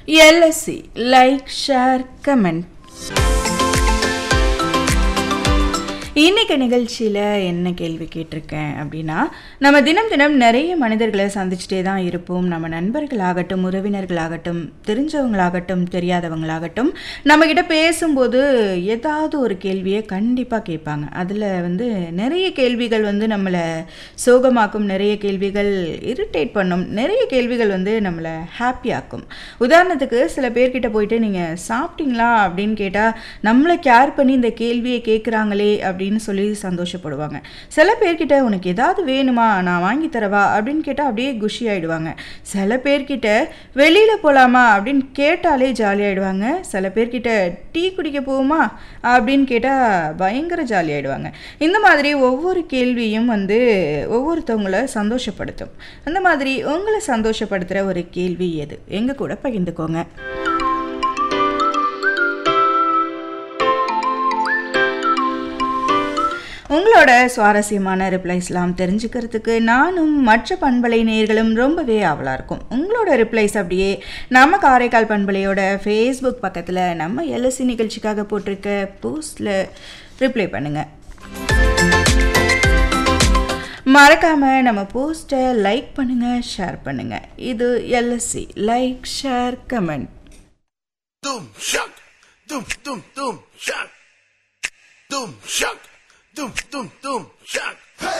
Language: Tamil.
எல்எஸ்சி லைக் ஷேர் கமெண்ட் இன்னைக்கு நிகழ்ச்சியில் என்ன கேள்வி கேட்டிருக்கேன் அப்படின்னா நம்ம தினம் தினம் நிறைய மனிதர்களை சந்திச்சுட்டே தான் இருப்போம் நம்ம நண்பர்களாகட்டும் உறவினர்களாகட்டும் தெரிஞ்சவங்களாகட்டும் தெரியாதவங்களாகட்டும் நம்மக்கிட்ட பேசும்போது ஏதாவது ஒரு கேள்வியை கண்டிப்பாக கேட்பாங்க அதில் வந்து நிறைய கேள்விகள் வந்து நம்மளை சோகமாக்கும் நிறைய கேள்விகள் இரிட்டேட் பண்ணும் நிறைய கேள்விகள் வந்து நம்மளை ஹாப்பியாக்கும் உதாரணத்துக்கு சில பேர்கிட்ட போயிட்டு நீங்கள் சாப்பிட்டீங்களா அப்படின்னு கேட்டால் நம்மளை கேர் பண்ணி இந்த கேள்வியை கேட்குறாங்களே அப்படின்னு சொல்லி சந்தோஷப்படுவாங்க சில பேர்கிட்ட உனக்கு ஏதாவது வேணுமா நான் வாங்கி தரவா அப்படின்னு கேட்டால் அப்படியே குஷி ஆயிடுவாங்க சில பேர்கிட்ட வெளியில் போகலாமா அப்படின்னு கேட்டாலே ஜாலியாகிடுவாங்க சில பேர்கிட்ட டீ குடிக்க போகுமா அப்படின்னு கேட்டால் பயங்கர ஜாலியாகிடுவாங்க இந்த மாதிரி ஒவ்வொரு கேள்வியும் வந்து ஒவ்வொருத்தவங்கள சந்தோஷப்படுத்தும் அந்த மாதிரி உங்களை சந்தோஷப்படுத்துகிற ஒரு கேள்வி எது எங்கள் கூட பகிர்ந்துக்கோங்க உங்களோட சுவாரஸ்யமான ரிப்ளைஸ்லாம் தெரிஞ்சுக்கிறதுக்கு நானும் மற்ற பண்பலை நேர்களும் ரொம்பவே ஆவலாக இருக்கும் உங்களோட ரிப்ளைஸ் அப்படியே நம்ம காரைக்கால் பண்பலையோட ஃபேஸ்புக் பக்கத்தில் நம்ம எல்எஸ்சி நிகழ்ச்சிக்காக போட்டிருக்க போஸ்டில் ரிப்ளை பண்ணுங்கள் மறக்காம நம்ம போஸ்ட்டை லைக் பண்ணுங்க ஷேர் பண்ணுங்க இது L S C like share comment Doom shock, doom doom doom shock, doom shock, doom doom doom shock.